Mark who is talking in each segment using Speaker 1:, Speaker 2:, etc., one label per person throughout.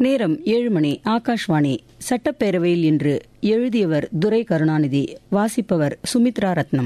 Speaker 1: நேரம் ஏழு மணி ஆகாஷ்வாணி சட்டப்பேரவையில் இன்று எழுதியவர் துரை கருணாநிதி வாசிப்பவர் சுமித்ரா ரத்னம்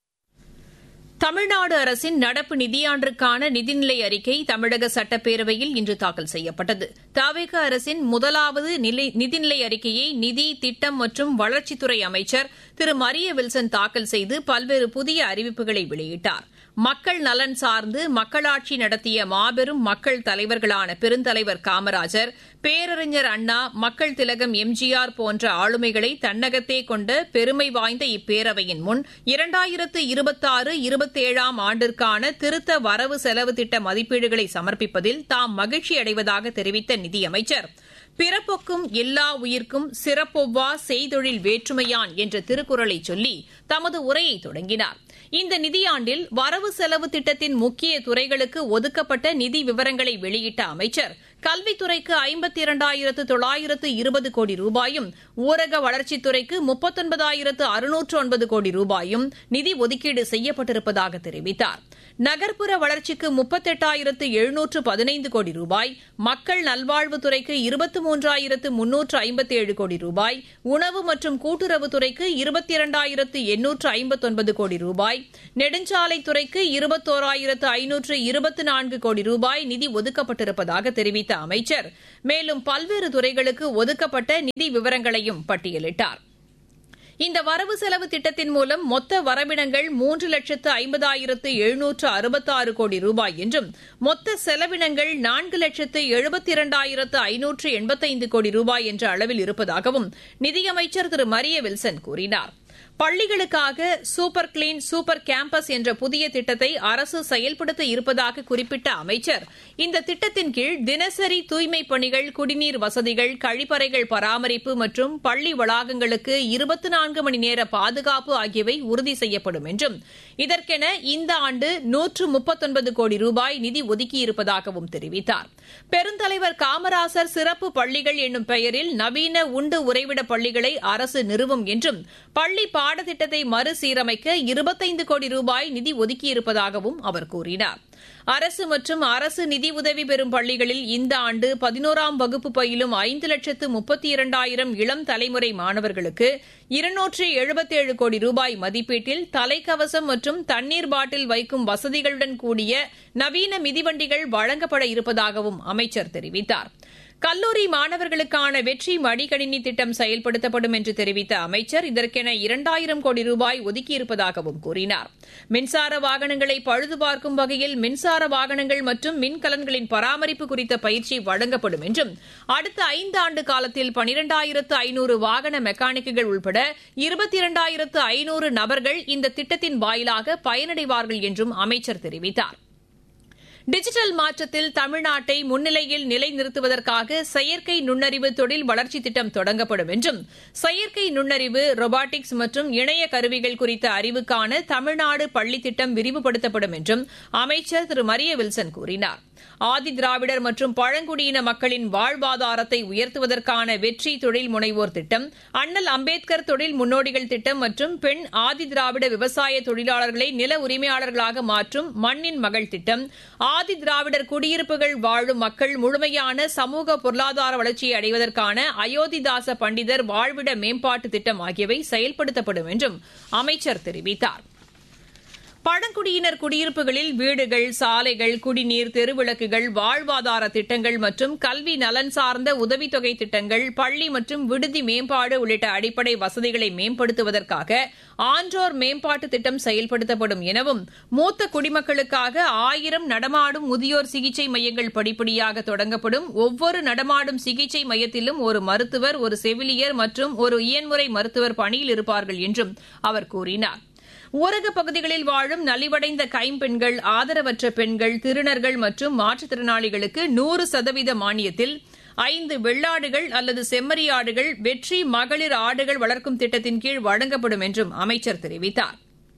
Speaker 2: தமிழ்நாடு அரசின் நடப்பு நிதியாண்டிற்கான நிதிநிலை அறிக்கை தமிழக சட்டப்பேரவையில் இன்று தாக்கல் செய்யப்பட்டது தாவேக அரசின் முதலாவது நிதிநிலை அறிக்கையை நிதி திட்டம் மற்றும் வளர்ச்சித்துறை அமைச்சர் திரு மரிய வில்சன் தாக்கல் செய்து பல்வேறு புதிய அறிவிப்புகளை வெளியிட்டார் மக்கள் நலன் சார்ந்து மக்களாட்சி நடத்திய மாபெரும் மக்கள் தலைவர்களான பெருந்தலைவர் காமராஜர் பேரறிஞர் அண்ணா மக்கள் திலகம் எம்ஜிஆர் போன்ற ஆளுமைகளை தன்னகத்தே கொண்ட பெருமை வாய்ந்த இப்பேரவையின் முன் இரண்டாயிரத்து இருபத்தாறு இருபத்தேழாம் ஆண்டிற்கான திருத்த வரவு செலவு திட்ட மதிப்பீடுகளை சமர்ப்பிப்பதில் தாம் மகிழ்ச்சி அடைவதாக தெரிவித்த நிதியமைச்சர் பிறப்பொக்கும் எல்லா உயிர்க்கும் சிறப்பொவ்வா செய்தொழில் வேற்றுமையான் என்ற திருக்குறளை சொல்லி தமது உரையை தொடங்கினார் இந்த நிதியாண்டில் வரவு செலவு திட்டத்தின் முக்கிய துறைகளுக்கு ஒதுக்கப்பட்ட நிதி விவரங்களை வெளியிட்ட அமைச்சர் கல்வித்துறைக்கு ஐம்பத்தி இரண்டாயிரத்து தொள்ளாயிரத்து இருபது கோடி ரூபாயும் ஊரக வளர்ச்சித்துறைக்கு முப்பத்தொன்பதாயிரத்து அறுநூற்று ஒன்பது கோடி ரூபாயும் நிதி ஒதுக்கீடு செய்யப்பட்டிருப்பதாக தெரிவித்தார் நகர்ப்புற வளர்ச்சிக்கு முப்பத்தெட்டாயிரத்து எழுநூற்று பதினைந்து கோடி ரூபாய் மக்கள் நல்வாழ்வுத்துறைக்கு இருபத்தி மூன்றாயிரத்து முன்னூற்று ஐம்பத்தி ஏழு கோடி ரூபாய் உணவு மற்றும் கூட்டுறவுத்துறைக்கு இருபத்தி இரண்டாயிரத்து எண்ணூற்று ஐம்பத்தொன்பது கோடி ரூபாய் நெடுஞ்சாலைத்துறைக்கு இருபத்தோராயிரத்து ஐநூற்று இருபத்தி நான்கு கோடி ரூபாய் நிதி ஒதுக்கப்பட்டிருப்பதாக தெரிவித்த அமைச்சர் மேலும் பல்வேறு துறைகளுக்கு ஒதுக்கப்பட்ட நிதி விவரங்களையும் பட்டியலிட்டார் இந்த வரவு செலவு திட்டத்தின் மூலம் மொத்த வரவினங்கள் மூன்று லட்சத்து ஐம்பதாயிரத்து எழுநூற்று அறுபத்தாறு கோடி ரூபாய் என்றும் மொத்த செலவினங்கள் நான்கு லட்சத்து எழுபத்தி இரண்டாயிரத்து ஐநூற்று எண்பத்தைந்து கோடி ரூபாய் என்ற அளவில் இருப்பதாகவும் நிதியமைச்சர் திரு மரிய வில்சன் கூறினார் பள்ளிகளுக்காக சூப்பர் கிளீன் சூப்பர் கேம்பஸ் என்ற புதிய திட்டத்தை அரசு செயல்படுத்த இருப்பதாக குறிப்பிட்ட அமைச்சர் இந்த திட்டத்தின் கீழ் தினசரி தூய்மைப் பணிகள் குடிநீர் வசதிகள் கழிப்பறைகள் பராமரிப்பு மற்றும் பள்ளி வளாகங்களுக்கு இருபத்தி நான்கு மணி நேர பாதுகாப்பு ஆகியவை உறுதி செய்யப்படும் என்றும் இதற்கென இந்த ஆண்டு நூற்று முப்பத்தொன்பது கோடி ரூபாய் நிதி ஒதுக்கியிருப்பதாகவும் தெரிவித்தார் பெருந்தலைவர் காமராசர் சிறப்பு பள்ளிகள் என்னும் பெயரில் நவீன உண்டு உறைவிட பள்ளிகளை அரசு நிறுவும் என்றும் பள்ளி பாடத்திட்டத்தை மறுசீரமைக்க இருபத்தைந்து கோடி ரூபாய் நிதி ஒதுக்கியிருப்பதாகவும் அவர் கூறினார் அரசு மற்றும் அரசு நிதி உதவி பெறும் பள்ளிகளில் இந்த ஆண்டு பதினோராம் வகுப்பு பயிலும் ஐந்து லட்சத்து முப்பத்தி இரண்டாயிரம் இளம் தலைமுறை மாணவர்களுக்கு இருநூற்று எழுபத்தேழு கோடி ரூபாய் மதிப்பீட்டில் தலைக்கவசம் மற்றும் தண்ணீர் பாட்டில் வைக்கும் வசதிகளுடன் கூடிய நவீன மிதிவண்டிகள் வழங்கப்பட இருப்பதாகவும் அமைச்சர் தெரிவித்தார் கல்லூரி மாணவர்களுக்கான வெற்றி மடிக்கணினி திட்டம் செயல்படுத்தப்படும் என்று தெரிவித்த அமைச்சர் இதற்கென இரண்டாயிரம் கோடி ரூபாய் ஒதுக்கியிருப்பதாகவும் கூறினார் மின்சார வாகனங்களை பழுது பார்க்கும் வகையில் மின்சார வாகனங்கள் மற்றும் மின்கலன்களின் பராமரிப்பு குறித்த பயிற்சி வழங்கப்படும் என்றும் அடுத்த ஐந்து ஆண்டு காலத்தில் பனிரெண்டாயிரத்து ஐநூறு வாகன மெக்கானிக்குகள் உட்பட இருபத்தி இரண்டாயிரத்து ஐநூறு நபர்கள் இந்த திட்டத்தின் வாயிலாக பயனடைவார்கள் என்றும் அமைச்சர் தெரிவித்தார் டிஜிட்டல் மாற்றத்தில் தமிழ்நாட்டை முன்னிலையில் நிலைநிறுத்துவதற்காக செயற்கை நுண்ணறிவு தொழில் வளர்ச்சி திட்டம் தொடங்கப்படும் என்றும் செயற்கை நுண்ணறிவு ரொபாட்டிக்ஸ் மற்றும் இணைய கருவிகள் குறித்த அறிவுக்கான தமிழ்நாடு பள்ளி திட்டம் விரிவுபடுத்தப்படும் என்றும் அமைச்சர் திரு மரிய வில்சன் கூறினார் ஆதி திராவிடர் மற்றும் பழங்குடியின மக்களின் வாழ்வாதாரத்தை உயர்த்துவதற்கான வெற்றி தொழில் முனைவோர் திட்டம் அண்ணல் அம்பேத்கர் தொழில் முன்னோடிகள் திட்டம் மற்றும் பெண் ஆதி திராவிட விவசாய தொழிலாளர்களை நில உரிமையாளர்களாக மாற்றும் மண்ணின் மகள் திட்டம் ஆதி திராவிடர் குடியிருப்புகள் வாழும் மக்கள் முழுமையான சமூக பொருளாதார வளர்ச்சியை அடைவதற்கான அயோத்திதாச பண்டிதர் வாழ்விட மேம்பாட்டு திட்டம் ஆகியவை செயல்படுத்தப்படும் என்றும் அமைச்சர் தெரிவித்தார் பழங்குடியினர் குடியிருப்புகளில் வீடுகள் சாலைகள் குடிநீர் தெருவிளக்குகள் வாழ்வாதார திட்டங்கள் மற்றும் கல்வி நலன் சார்ந்த உதவித்தொகை திட்டங்கள் பள்ளி மற்றும் விடுதி மேம்பாடு உள்ளிட்ட அடிப்படை வசதிகளை மேம்படுத்துவதற்காக ஆன்றோர் மேம்பாட்டு திட்டம் செயல்படுத்தப்படும் எனவும் மூத்த குடிமக்களுக்காக ஆயிரம் நடமாடும் முதியோர் சிகிச்சை மையங்கள் படிப்படியாக தொடங்கப்படும் ஒவ்வொரு நடமாடும் சிகிச்சை மையத்திலும் ஒரு மருத்துவர் ஒரு செவிலியர் மற்றும் ஒரு இயன்முறை மருத்துவர் பணியில் இருப்பார்கள் என்றும் அவர் கூறினார் ஊரக பகுதிகளில் வாழும் நலிவடைந்த கைம்பெண்கள் ஆதரவற்ற பெண்கள் திருநர்கள் மற்றும் மாற்றுத்திறனாளிகளுக்கு நூறு சதவீத மானியத்தில் ஐந்து வெள்ளாடுகள் அல்லது செம்மறியாடுகள் வெற்றி மகளிர் ஆடுகள் வளர்க்கும் திட்டத்தின் கீழ் வழங்கப்படும் என்றும் அமைச்சர் தெரிவித்தார்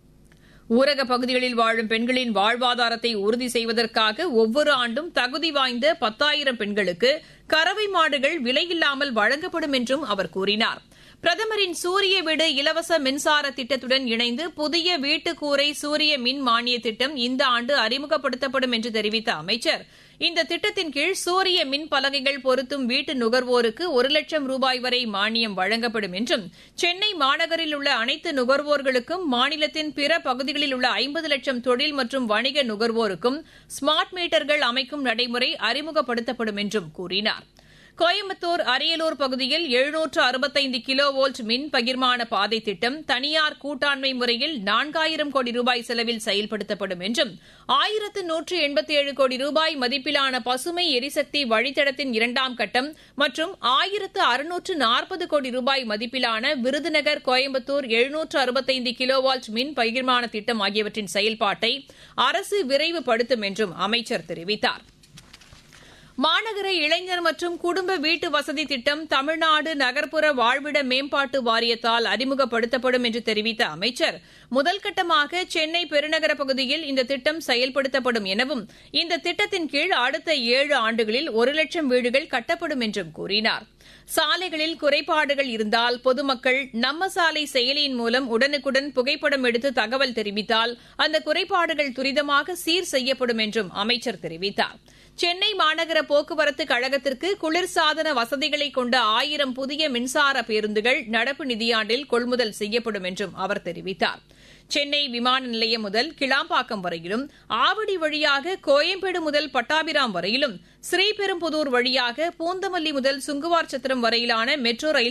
Speaker 2: ஊரக பகுதிகளில் வாழும் பெண்களின் வாழ்வாதாரத்தை உறுதி செய்வதற்காக ஒவ்வொரு ஆண்டும் தகுதி வாய்ந்த பத்தாயிரம் பெண்களுக்கு கறவை மாடுகள் விலையில்லாமல் வழங்கப்படும் என்றும் அவர் கூறினார் பிரதமரின் சூரிய வீடு இலவச மின்சார திட்டத்துடன் இணைந்து புதிய வீட்டுக்கூரை சூரிய மின் மானிய திட்டம் இந்த ஆண்டு அறிமுகப்படுத்தப்படும் என்று தெரிவித்த அமைச்சர் இந்த திட்டத்தின் கீழ் சூரிய மின் பலகைகள் பொருத்தும் வீட்டு நுகர்வோருக்கு ஒரு லட்சம் ரூபாய் வரை மானியம் வழங்கப்படும் என்றும் சென்னை மாநகரில் உள்ள அனைத்து நுகர்வோர்களுக்கும் மாநிலத்தின் பிற பகுதிகளில் உள்ள ஐம்பது லட்சம் தொழில் மற்றும் வணிக நுகர்வோருக்கும் ஸ்மார்ட் மீட்டர்கள் அமைக்கும் நடைமுறை அறிமுகப்படுத்தப்படும் என்றும் கூறினார் கோயம்புத்தூர் அரியலூர் பகுதியில் எழுநூற்று அறுபத்தைந்து கிலோ வோல்ட் மின் பகிர்மான பாதை திட்டம் தனியார் கூட்டாண்மை முறையில் நான்காயிரம் கோடி ரூபாய் செலவில் செயல்படுத்தப்படும் என்றும் ஆயிரத்து நூற்று எண்பத்தி ஏழு கோடி ரூபாய் மதிப்பிலான பசுமை எரிசக்தி வழித்தடத்தின் இரண்டாம் கட்டம் மற்றும் ஆயிரத்து அறுநூற்று நாற்பது கோடி ரூபாய் மதிப்பிலான விருதுநகர் கோயம்புத்தூர் எழுநூற்று அறுபத்தைந்து கிலோ வால்ட் மின் பகிர்மான திட்டம் ஆகியவற்றின் செயல்பாட்டை அரசு விரைவுபடுத்தும் என்றும் அமைச்சர் தெரிவித்தாா் மாநகர இளைஞர் மற்றும் குடும்ப வீட்டு வசதி திட்டம் தமிழ்நாடு நகர்ப்புற வாழ்விட மேம்பாட்டு வாரியத்தால் அறிமுகப்படுத்தப்படும் என்று தெரிவித்த அமைச்சர் முதல்கட்டமாக சென்னை பெருநகர பகுதியில் இந்த திட்டம் செயல்படுத்தப்படும் எனவும் இந்த திட்டத்தின் கீழ் அடுத்த ஏழு ஆண்டுகளில் ஒரு லட்சம் வீடுகள் கட்டப்படும் என்றும் கூறினார் சாலைகளில் குறைபாடுகள் இருந்தால் பொதுமக்கள் நம்ம சாலை செயலியின் மூலம் உடனுக்குடன் புகைப்படம் எடுத்து தகவல் தெரிவித்தால் அந்த குறைபாடுகள் துரிதமாக சீர் செய்யப்படும் என்றும் அமைச்சர் தெரிவித்தார் சென்னை மாநகர போக்குவரத்து கழகத்திற்கு குளிர்சாதன வசதிகளை கொண்ட ஆயிரம் புதிய மின்சார பேருந்துகள் நடப்பு நிதியாண்டில் கொள்முதல் செய்யப்படும் என்றும் அவர் தெரிவித்தார் சென்னை விமான நிலையம் முதல் கிளாம்பாக்கம் வரையிலும் ஆவடி வழியாக கோயம்பேடு முதல் பட்டாபிராம் வரையிலும் ஸ்ரீபெரும்புதூர் வழியாக பூந்தமல்லி முதல் சுங்குவார் சத்திரம் வரையிலான மெட்ரோ ரயில்